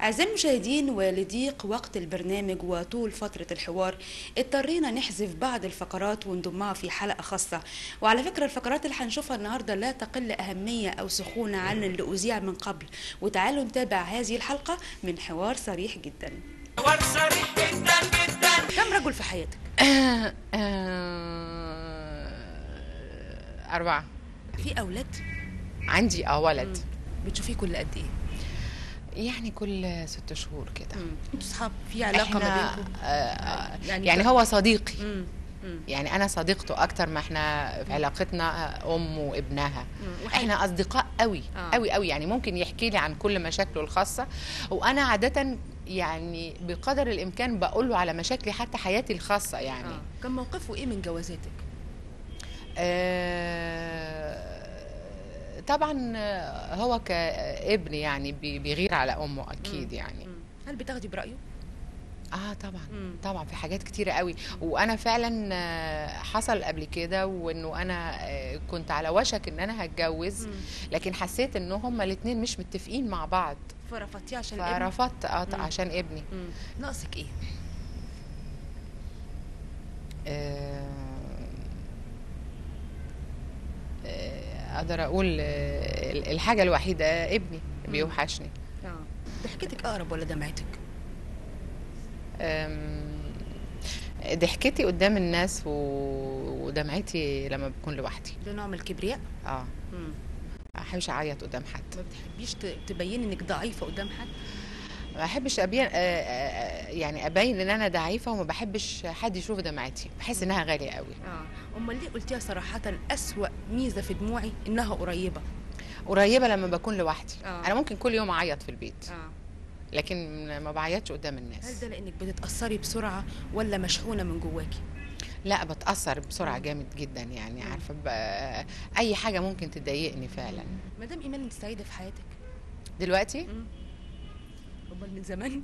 أعزائي المشاهدين ولضيق وقت البرنامج وطول فترة الحوار اضطرينا نحذف بعض الفقرات ونضمها في حلقة خاصة وعلى فكرة الفقرات اللي هنشوفها النهاردة لا تقل أهمية أو سخونة عن اللي أذيع من قبل وتعالوا نتابع هذه الحلقة من حوار صريح جدا حوار صريح جدا جدا كم رجل في حياتك؟ آه، آه، أربعة في أولاد؟ عندي اه ولد بتشوفيه كل قد إيه؟ يعني كل ست شهور كده انتوا صحاب في علاقة ما احنا بينكم؟ آه، آه، يعني يعني ك- هو صديقي مم. مم. يعني انا صديقته اكتر ما احنا في علاقتنا ام وابنها مم. وحي- احنا اصدقاء قوي آه. قوي قوي يعني ممكن يحكي لي عن كل مشاكله الخاصه وانا عاده يعني بقدر الامكان بقول له على مشاكلي حتى حياتي الخاصه يعني آه. كان موقفه إيه من جوازاتك؟ آه، طبعا آه، هو كابن يعني بي- بيغير على امه اكيد يعني مم. هل بتاخدي برأيه؟ اه طبعا مم. طبعا في حاجات كتيره قوي وانا فعلا آه، حصل قبل كده وانه انا آه، كنت على وشك ان انا هتجوز مم. لكن حسيت ان هما الاتنين مش متفقين مع بعض فرفضتيه عشان ابنك؟ فرفضت اه مم. عشان ابني مم. ناقصك إيه؟ آه، آه، اقدر اقول آه، الحاجه الوحيده ابني بيوحشني اه ضحكتك أقرب ولا دمعتك؟ أم، ضحكتي قدام الناس و- ودمعتي لما بكون لوحدي ده نوع من الكبرياء؟ اه مم. ما احبش اعيط قدام حد ما بتحبيش ت- تبيني انك ضعيفه قدام حد ما احبش ابين آه، آه، يعني ابين ان انا ضعيفه وما بحبش حد يشوف دمعتي بحس انها غاليه قوي اه امال ليه قلتيها صراحه اسوا ميزه في دموعي انها قريبه قريبه لما بكون لوحدي آه. انا ممكن كل يوم اعيط في البيت اه لكن ما بعيطش قدام هل الناس ده لانك بتتاثري بسرعه ولا مشحونه من جواكي لا بتاثر بسرعه جامد جدا يعني عارفه ب- اي حاجه ممكن تضايقني فعلا مدام ايمان انت سعيده في حياتك دلوقتي امال من زمان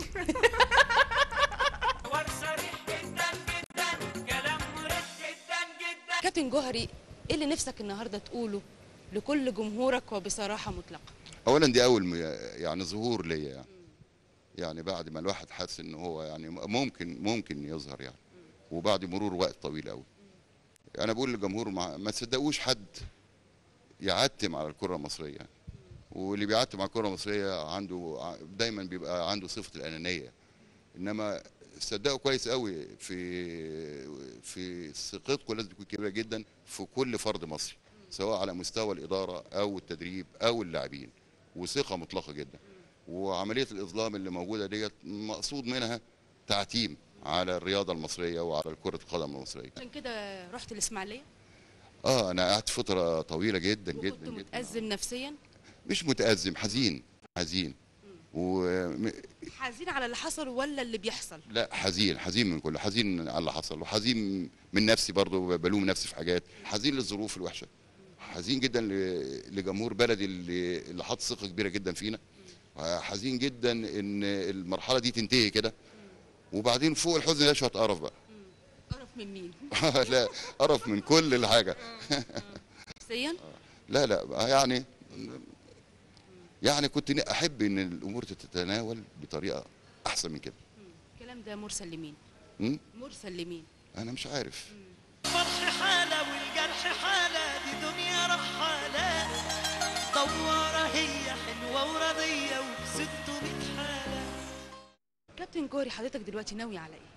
حوار صريح جدا جدا كلام مريح جدا جدا كابتن جوهري ايه اللي نفسك النهارده تقوله لكل جمهورك وبصراحه مطلقه اولا دي اول م- يعني ظهور ليا يعني يعني بعد ما الواحد حس ان هو يعني ممكن ممكن يظهر يعني وبعد مرور وقت طويل قوي انا بقول للجمهور ما, ما تصدقوش حد يعتم على الكره المصريه يعني. واللي بيعتم على الكره المصريه عنده ع- دايما بيبقى عنده صفه الانانيه انما صدقوا كويس قوي في في ثقتكم لازم تكون كبيره جدا في كل فرد مصري سواء على مستوى الاداره او التدريب او اللاعبين وثقه مطلقه جدا وعمليه الاظلام اللي موجوده ديت مقصود منها تعتيم على الرياضه المصريه وعلى كره القدم المصريه عشان كده رحت الاسماعيليه اه انا قعدت فتره طويله جدا وكنت جدا جدا متازم نفسيا مش متازم حزين حزين وم... حزين على اللي حصل ولا اللي بيحصل لا حزين حزين من كله حزين على اللي حصل وحزين من نفسي برضه بلوم نفسي في حاجات حزين للظروف الوحشه حزين جدا ل- لجمهور بلدي اللي اللي حط ثقه كبيره جدا فينا حزين جدا ان المرحله دي تنتهي كده وبعدين فوق الحزن ده شويه قرف بقى قرف من مين لا قرف من كل الحاجه نفسيا لا لا يعني يعني كنت احب ان الامور تتناول بطريقه احسن من كده الكلام ده مرسل لمين م? مرسل لمين انا مش عارف الفرح حالة والجرح حالة دي دنيا رحالة دوارة هي حلوة وردية وبستمية حالة كابتن جوري حضرتك دلوقتي ناوي على ايه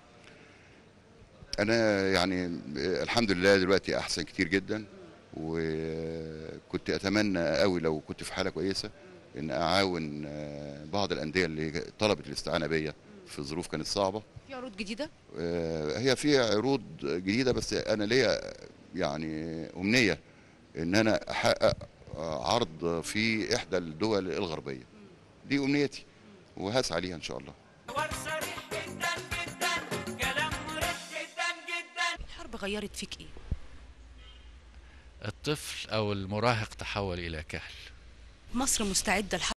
انا يعني الحمد لله دلوقتي احسن كتير جدا وكنت اتمنى قوي لو كنت في حاله كويسه ان اعاون آه، بعض الانديه اللي طلبت الاستعانه بيا في ظروف كانت صعبه في عروض جديده آه، هي في عروض جديده بس انا ليا يعني امنيه ان انا احقق آه، عرض في احدى الدول الغربيه دي امنيتي وهسعى ليها ان شاء الله حوار صريح جدا جدا كلام مريح جدا جدا الحرب غيرت فيك ايه الطفل أو المراهق تحول إلى كهل مصر مستعده لحرب